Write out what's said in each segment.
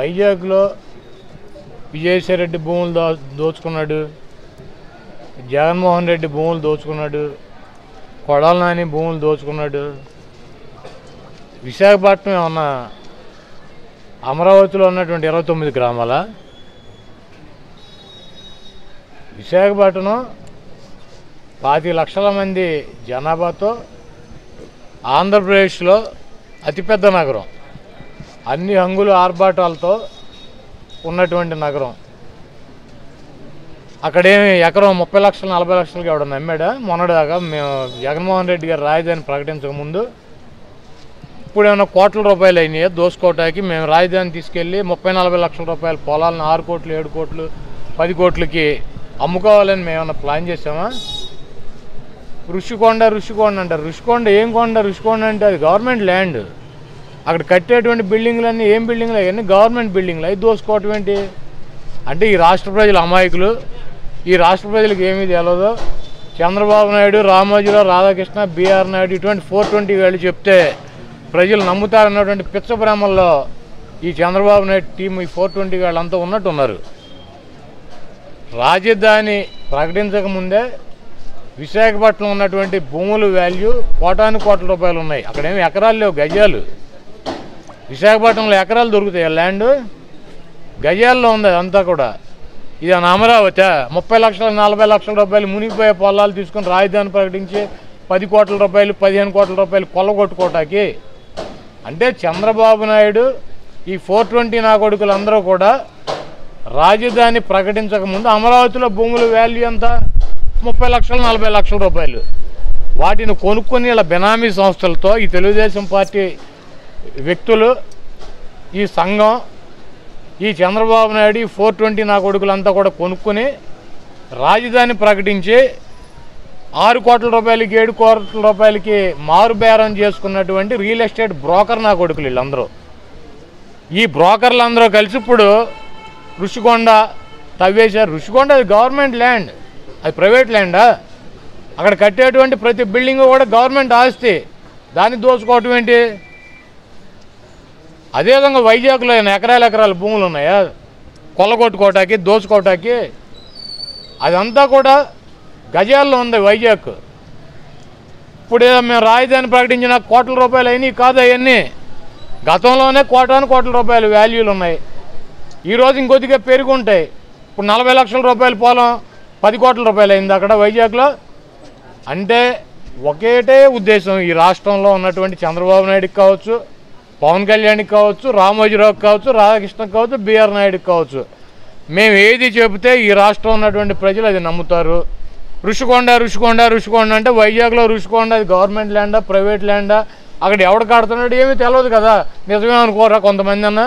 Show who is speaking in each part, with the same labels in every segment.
Speaker 1: వైజాగ్లో విజయసాయి రెడ్డి భూములు దో దోచుకున్నాడు జగన్మోహన్ రెడ్డి భూములు దోచుకున్నాడు కొడాల నాని భూములు దోచుకున్నాడు విశాఖపట్నం ఏమన్నా అమరావతిలో ఉన్నటువంటి ఇరవై తొమ్మిది గ్రామాల విశాఖపట్నం పాతి లక్షల మంది జనాభాతో ఆంధ్రప్రదేశ్లో అతిపెద్ద నగరం అన్ని హంగులు ఆర్భాటాలతో ఉన్నటువంటి నగరం అక్కడేమి ఎకరం ముప్పై లక్షలు నలభై లక్షలకి ఎవడన్నా అమ్మాడా మొన్నటిదాకా మేము జగన్మోహన్ రెడ్డి గారు రాజధాని ప్రకటించక ముందు ఇప్పుడు ఏమైనా కోట్ల రూపాయలు అయినాయి దోసుకోవటానికి మేము రాజధాని తీసుకెళ్ళి ముప్పై నలభై లక్షల రూపాయల పొలాలను ఆరు కోట్లు ఏడు కోట్లు పది కోట్లకి అమ్ముకోవాలని మేము ఏమైనా ప్లాన్ చేసామా ఋషికొండ ఋషికొండ అంటారు ఋషికొండ ఏం కొండ ఋషికొండ అంటే అది గవర్నమెంట్ ల్యాండ్ అక్కడ కట్టేటువంటి బిల్డింగ్లన్నీ ఏం బిల్డింగ్లు అవన్నీ గవర్నమెంట్ బిల్డింగ్లు అవి దోసుకోవటం ఏంటి అంటే ఈ రాష్ట్ర ప్రజలు అమాయకులు ఈ రాష్ట్ర ప్రజలకు ఏమీ తెలియదు చంద్రబాబు నాయుడు రామోజీరావు రాధాకృష్ణ బీఆర్ నాయుడు ఇటువంటి ఫోర్ ట్వంటీ వాళ్ళు చెప్తే ప్రజలు నమ్ముతారన్నటువంటి పిచ్చ భ్రమల్లో ఈ చంద్రబాబు నాయుడు టీం ఈ ఫోర్ ట్వంటీ వాళ్ళంతా ఉన్నట్టు ఉన్నారు రాజధాని ప్రకటించక ముందే విశాఖపట్నం ఉన్నటువంటి భూముల వాల్యూ కోటాను కోట్ల రూపాయలు ఉన్నాయి అక్కడేమి ఎకరాలు లేవు గజాలు విశాఖపట్నంలో ఎకరాలు దొరుకుతాయి ల్యాండ్ గజాల్లో ఉంది అదంతా కూడా ఇది మన అమరావతి ముప్పై లక్షల నలభై లక్షల రూపాయలు మునిగిపోయే పొలాలు తీసుకొని రాజధాని ప్రకటించి పది కోట్ల రూపాయలు పదిహేను కోట్ల రూపాయలు కొల్లగొట్టుకోవటానికి అంటే చంద్రబాబు నాయుడు ఈ ఫోర్ ట్వంటీ నా కొడుకులందరూ కూడా రాజధాని ప్రకటించక ముందు అమరావతిలో భూముల వాల్యూ ఎంత ముప్పై లక్షలు నలభై లక్షల రూపాయలు వాటిని కొనుక్కొని ఇలా బెనామీ సంస్థలతో ఈ తెలుగుదేశం పార్టీ వ్యక్తులు ఈ సంఘం ఈ చంద్రబాబు నాయుడు ఈ ఫోర్ ట్వంటీ నా కొడుకులంతా కూడా కొనుక్కొని రాజధాని ప్రకటించి ఆరు కోట్ల రూపాయలకి ఏడు కోట్ల రూపాయలకి మారు బేరం చేసుకున్నటువంటి రియల్ ఎస్టేట్ బ్రోకర్ నా కొడుకులు వీళ్ళందరూ ఈ బ్రోకర్లు అందరూ కలిసి ఇప్పుడు ఋషికొండ తవ్వేశారు ఋషికొండ అది గవర్నమెంట్ ల్యాండ్ అది ప్రైవేట్ ల్యాండా అక్కడ కట్టేటువంటి ప్రతి బిల్డింగ్ కూడా గవర్నమెంట్ ఆస్తి దాన్ని దోచుకోవటం ఏంటి అదేవిధంగా వైజాగ్లో ఏమైనా ఎకరాల ఎకరాల భూములు ఉన్నాయా కొల్లగొట్టుకోవటానికి దోచుకోవటానికి అదంతా కూడా గజాల్లో ఉంది వైజాగ్ ఇప్పుడు ఏదో మేము రాజధాని ప్రకటించిన కోట్ల రూపాయలు అయినాయి కాదు అవన్నీ గతంలోనే కోటాను కోట్ల రూపాయలు వాల్యూలు ఉన్నాయి ఈరోజు ఇంకొద్దిగా పెరుగుంటాయి ఇప్పుడు నలభై లక్షల రూపాయల పొలం పది కోట్ల రూపాయలు అయింది అక్కడ వైజాగ్లో అంటే ఒకేటే ఉద్దేశం ఈ రాష్ట్రంలో ఉన్నటువంటి చంద్రబాబు నాయుడుకి కావచ్చు పవన్ కళ్యాణ్కి కావచ్చు రామోజీరావుకి కావచ్చు రాధాకృష్ణకి కావచ్చు బీఆర్ నాయుడుకి కావచ్చు మేము ఏది చెబితే ఈ రాష్ట్రం ఉన్నటువంటి ప్రజలు అది నమ్ముతారు ఋషికొండ ఋషికొండ ఋషికొండ అంటే వైజాగ్లో ఋషికొండ అది గవర్నమెంట్ ల్యాండా ప్రైవేట్ ల్యాండా అక్కడ ఎవడు కడుతున్నాడు ఏమీ తెలియదు కదా నిజమే అనుకోరా కొంతమంది అన్న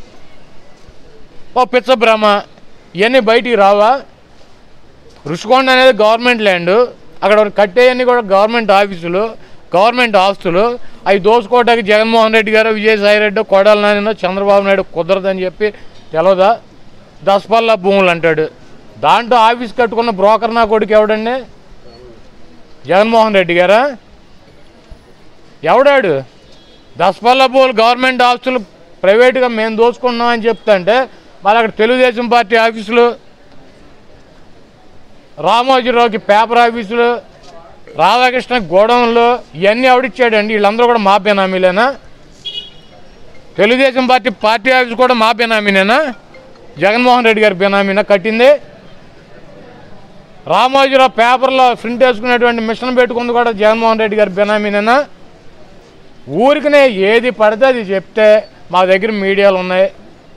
Speaker 1: ఓ పిచ్చ భ్రమ ఇవన్నీ బయటికి రావా ఋషికొండ అనేది గవర్నమెంట్ ల్యాండ్ అక్కడ కట్టేయన్నీ కూడా గవర్నమెంట్ ఆఫీసులు గవర్నమెంట్ ఆస్తులు అవి దోచుకోవడానికి జగన్మోహన్ రెడ్డి గారు విజయసాయి రెడ్డి కొడాల నానినో చంద్రబాబు నాయుడు కుదరదని చెప్పి తెలవదా దసపల్లా భూములు అంటాడు దాంట్లో ఆఫీస్ కట్టుకున్న బ్రోకర్ నా కొడుకు ఎవడండి జగన్మోహన్ రెడ్డి గారా ఎవడాడు దసపల్లా భూములు గవర్నమెంట్ ఆస్తులు ప్రైవేట్గా మేము దోచుకున్నాం అని చెప్తుంటే మళ్ళీ అక్కడ తెలుగుదేశం పార్టీ ఆఫీసులు రామోజీరావుకి పేపర్ ఆఫీసులు రాధాకృష్ణ గోడౌన్లు ఇవన్నీ ఎవడిచ్చాడండి వీళ్ళందరూ కూడా మా బెనామీలేనా తెలుగుదేశం పార్టీ పార్టీ ఆఫీస్ కూడా మా బెనామీనేనా జగన్మోహన్ రెడ్డి గారి బెనామీనా కట్టింది రామోజీరావు పేపర్లో ప్రింట్ వేసుకునేటువంటి మిషన్ పెట్టుకుంది కూడా జగన్మోహన్ రెడ్డి గారి బెనామీనేనా ఊరికనే ఏది పడితే అది చెప్తే మా దగ్గర మీడియాలు ఉన్నాయి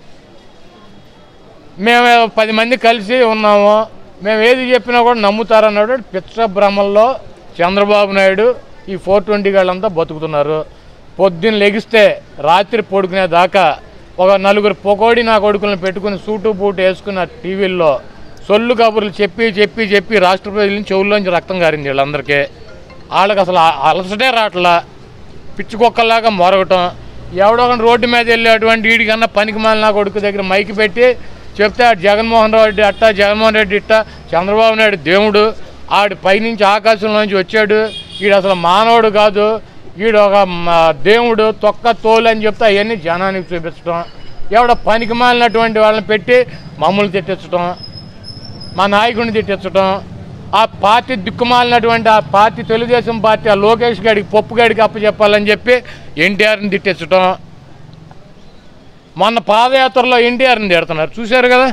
Speaker 1: మేము పది మంది కలిసి ఉన్నాము మేము ఏది చెప్పినా కూడా నమ్ముతారన్నాడు పిచ్చ భ్రమల్లో చంద్రబాబు నాయుడు ఈ ఫోర్ ట్వంటీ వాళ్ళంతా బతుకుతున్నారు పొద్దున్న లెగిస్తే రాత్రి పడుకునే దాకా ఒక నలుగురు పొకోడి నా కొడుకులను పెట్టుకుని సూటు బూటు వేసుకున్న టీవీల్లో సొల్లు కబుర్లు చెప్పి చెప్పి చెప్పి రాష్ట్ర ప్రజల చెవుల్లోంచి రక్తం కారింది వీళ్ళందరికీ వాళ్ళకి అసలు ఆ- అలసటే రావట్లా పిచ్చి కుక్కల్లాగా మొరగటం ఎవడో ఒకడు రోడ్డు మీద వెళ్ళేటువంటి వీడికన్నా పనికి మాలిన కొడుకు దగ్గర మైకి పెట్టి చెప్తే ఆ జగన్మోహన్ రెడ్డి అట్ట జగన్మోహన్ రెడ్డి ఇట్ట చంద్రబాబు నాయుడు దేవుడు ఆడు పైనుంచి ఆకాశంలోంచి వచ్చాడు వీడు అసలు మానవుడు కాదు వీడు ఒక మ- దేవుడు తొక్క తోలు అని చెప్తే అవన్నీ జనానికి చూపించడం ఎవడ పనికి మాలినటువంటి వాళ్ళని పెట్టి మమ్మల్ని తిట్టించడం మా నాయకుడిని తిట్టించడం ఆ పార్టీ దిక్కుమాలినటువంటి ఆ పార్టీ తెలుగుదేశం పార్టీ ఆ లోకేష్ గాడికి పప్పు గాడికి అప్పచెప్పాలని చెప్పి ఎన్టీఆర్ని తిట్టించడం మొన్న పాదయాత్రలో ఎన్టీఆర్ని తిడుతున్నారు చూశారు కదా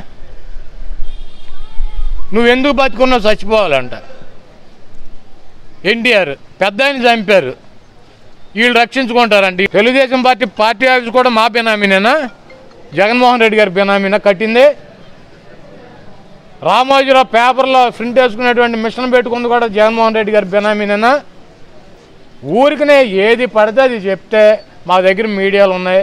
Speaker 1: నువ్వెందుకు బతుకున్నావు చచ్చిపోవాలంట ఎన్టీఆర్ పెద్ద ఆయన చంపారు వీళ్ళు రక్షించుకుంటారండి తెలుగుదేశం పార్టీ పార్టీ ఆఫీస్ కూడా మా బినామీనేనా జగన్మోహన్ రెడ్డి గారి బినామీనా కట్టింది రామోజీరావు పేపర్లో ప్రింట్ వేసుకునేటువంటి మిషన్ పెట్టుకుంది కూడా జగన్మోహన్ రెడ్డి గారి బినామీనేనా ఊరికనే ఏది పడితే అది చెప్తే మా దగ్గర మీడియాలు ఉన్నాయి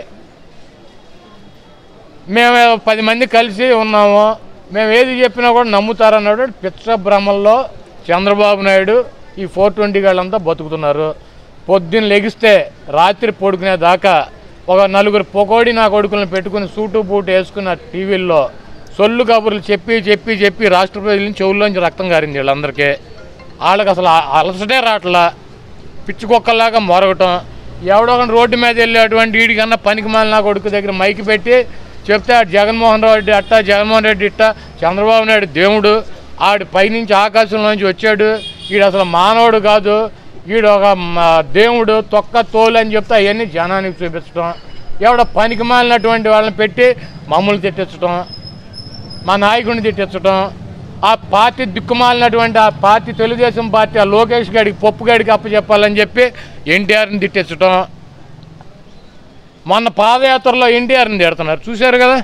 Speaker 1: మేము పది మంది కలిసి ఉన్నాము మేము ఏది చెప్పినా కూడా నమ్ముతారన్నాడు పిచ్చ భ్రమల్లో చంద్రబాబు నాయుడు ఈ ఫోర్ ట్వంటీ గాళ్ళంతా బతుకుతున్నారు పొద్దున్న లెగిస్తే రాత్రి పడుకునే దాకా ఒక నలుగురు పొకోడి నా కొడుకులను పెట్టుకుని సూటు బూటు వేసుకున్న టీవీల్లో సొల్లు కబుర్లు చెప్పి చెప్పి చెప్పి రాష్ట్ర ప్రజల చెవుల్లోంచి రక్తం కారింది వీళ్ళందరికీ వాళ్ళకి అసలు ఆ- అలసటే రావట్లా పిచ్చి కుక్కలాగా మొరగటం ఎవడో ఒకడు రోడ్డు మీద వెళ్ళేటువంటి వీడికన్నా పనికి మాలిన కొడుకు దగ్గర మైకి పెట్టి చెప్తే ఆడు జగన్మోహన్ రెడ్డి అట్ట జగన్మోహన్ రెడ్డి ఇట్ట చంద్రబాబు నాయుడు దేవుడు ఆడు పైనుంచి ఆకాశంలోంచి వచ్చాడు వీడు అసలు మానవుడు కాదు వీడు ఒక మ- దేవుడు తొక్క తోలు అని చెప్తే అవన్నీ జనానికి చూపించడం ఎవడో పనికి మాలినటువంటి వాళ్ళని పెట్టి మమ్మల్ని తిట్టించడం మా నాయకుడిని తిట్టించడం ఆ పార్టీ దిక్కుమాలినటువంటి ఆ పార్టీ తెలుగుదేశం పార్టీ ఆ లోకేష్ గాడికి పప్పు గాడికి అప్పచెప్పాలని చెప్పి ఎన్టీఆర్ని తిట్టించడం మొన్న పాదయాత్రలో ఎన్టీఆర్ని తిడుతున్నారు చూశారు కదా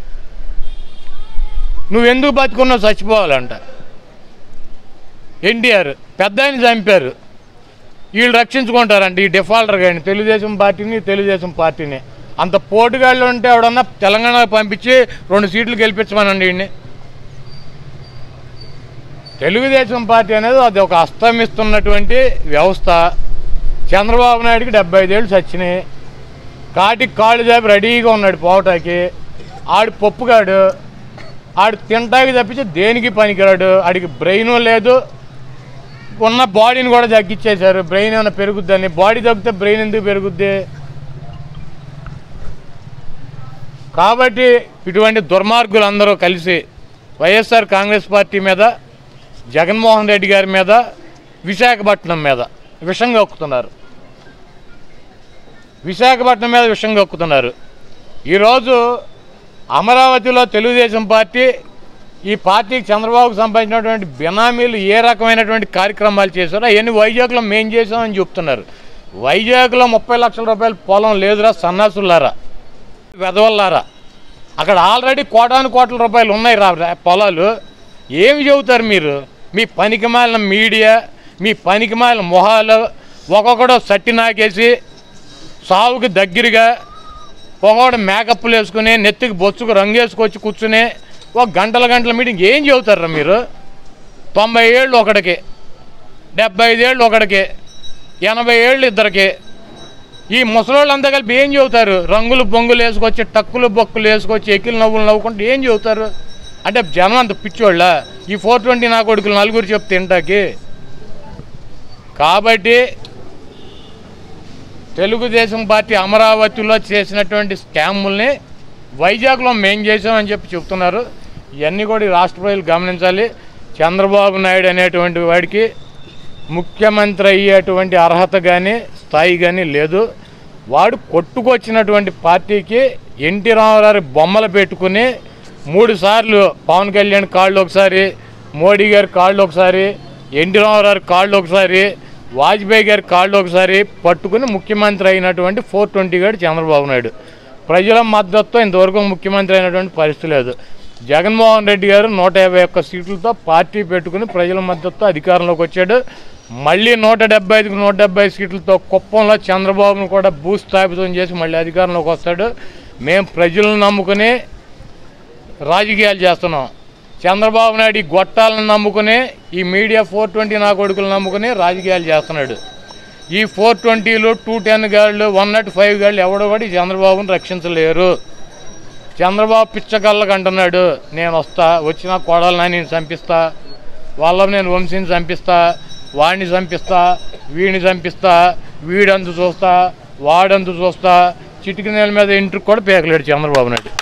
Speaker 1: నువ్వెందుకు బతుకున్నావు చచ్చిపోవాలంట ఎన్టీఆర్ పెద్ద ఆయన చంపారు వీళ్ళు రక్షించుకుంటారండి ఈ డిఫాల్టర్ కానీ తెలుగుదేశం పార్టీని తెలుగుదేశం పార్టీని అంత పోటుగాళ్ళు ఉంటే ఎవడన్నా తెలంగాణకు పంపించి రెండు సీట్లు గెలిపించమనండి వీడిని తెలుగుదేశం పార్టీ అనేది అది ఒక అస్తమిస్తున్నటువంటి వ్యవస్థ చంద్రబాబు నాయుడికి డెబ్బై ఐదేళ్ళు చచ్చినాయి కాటికి కాళ్ళు చాపి రెడీగా ఉన్నాడు పోవటానికి ఆడు పప్పుగాడు ఆడు తింటాకి తప్పించి దేనికి పనికిరాడు ఆడికి బ్రెయిన్ లేదు ఉన్న బాడీని కూడా తగ్గించేశారు బ్రెయిన్ ఏమైనా పెరుగుద్దని బాడీ తగ్గితే బ్రెయిన్ ఎందుకు పెరుగుద్ది కాబట్టి ఇటువంటి దుర్మార్గులు అందరూ కలిసి వైఎస్ఆర్ కాంగ్రెస్ పార్టీ మీద జగన్మోహన్ రెడ్డి గారి మీద విశాఖపట్నం మీద విషం కక్కుతున్నారు విశాఖపట్నం మీద విషం కక్కుతున్నారు ఈరోజు అమరావతిలో తెలుగుదేశం పార్టీ ఈ పార్టీకి చంద్రబాబుకు సంబంధించినటువంటి బినామీలు ఏ రకమైనటువంటి కార్యక్రమాలు చేశారో అవన్నీ వైజాగ్లో మేం చేసామని చెప్తున్నారు వైజాగ్లో ముప్పై లక్షల రూపాయల పొలం లేదురా సన్నాసులారా వెదవల్లారా అక్కడ ఆల్రెడీ కోటాను కోట్ల రూపాయలు ఉన్నాయి రా రా- పొలాలు ఏమి చెబుతారు మీరు మీ పనికిమాలిన మీడియా మీ పనికిమాలిన మొహాలు ఒక్కొక్కడు సట్టి నాకేసి సావుకి దగ్గరగా ఒకడు మేకప్లు వేసుకుని నెత్తికి బొచ్చుకు రంగు వేసుకొచ్చి కూర్చుని ఒక గంటల గంటల మీటింగ్ ఏం చెబుతారా మీరు తొంభై ఏళ్ళు ఒకడికి డెబ్బై ఐదేళ్ళు ఒకడికి ఎనభై ఏళ్ళు ఇద్దరికి ఈ ముసలోళ్ళంతా కలిపి ఏం చెబుతారు రంగులు బొంగులు వేసుకొచ్చి టక్కులు బొక్కులు వేసుకొచ్చి ఎక్కిలు నవ్వులు నవ్వుకుంటే ఏం చెబుతారు అంటే జనం అంత పిచ్చోళ్ళ ఈ ఫోర్ ట్వంటీ నా కొడుకులు నలుగురు చెప్తే తింటాకి కాబట్టి తెలుగుదేశం పార్టీ అమరావతిలో చేసినటువంటి స్కాముల్ని వైజాగ్లో మేం చేసామని చెప్పి చెప్తున్నారు ఇవన్నీ కూడా ఈ రాష్ట్ర ప్రజలు గమనించాలి చంద్రబాబు నాయుడు అనేటువంటి వాడికి ముఖ్యమంత్రి అయ్యేటువంటి అర్హత కానీ స్థాయి కానీ లేదు వాడు కొట్టుకొచ్చినటువంటి పార్టీకి ఎన్టీ రామారావు బొమ్మలు పెట్టుకుని మూడు సార్లు పవన్ కళ్యాణ్ కాళ్ళు ఒకసారి మోడీ గారి కాళ్ళు ఒకసారి ఎన్టీ రామారావు కాళ్ళు ఒకసారి వాజ్పేయి గారి కాళ్ళు ఒకసారి పట్టుకుని ముఖ్యమంత్రి అయినటువంటి ఫోర్ ట్వంటీ గారు చంద్రబాబు నాయుడు ప్రజల మద్దతుతో ఇంతవరకు ముఖ్యమంత్రి అయినటువంటి పరిస్థితి లేదు జగన్మోహన్ రెడ్డి గారు నూట యాభై ఒక్క సీట్లతో పార్టీ పెట్టుకుని ప్రజల మద్దతుతో అధికారంలోకి వచ్చాడు మళ్ళీ నూట డెబ్బై ఐదుకు నూట డెబ్బై సీట్లతో కుప్పంలో చంద్రబాబును కూడా భూస్థాపితం చేసి మళ్ళీ అధికారంలోకి వస్తాడు మేము ప్రజలను నమ్ముకుని రాజకీయాలు చేస్తున్నాం చంద్రబాబు నాయుడు ఈ గొట్టాలను నమ్ముకుని ఈ మీడియా ఫోర్ ట్వంటీ నా కొడుకులు నమ్ముకుని రాజకీయాలు చేస్తున్నాడు ఈ ఫోర్ ట్వంటీలు టూ టెన్ గాళ్ళు వన్ నాట్ ఫైవ్ గాళ్ళు ఎవడో కూడా ఈ చంద్రబాబుని రక్షించలేరు చంద్రబాబు పిచ్చకళ్ళకు అంటున్నాడు నేను వస్తా వచ్చిన కోడలు నేను చంపిస్తా వాళ్ళ నేను వంశీని చంపిస్తా వాడిని చంపిస్తా వీడిని చంపిస్తా వీడంతు చూస్తా వాడంతు చూస్తా చిటికి నేల మీద ఇంటికి కూడా పేకలేడు చంద్రబాబు నాయుడు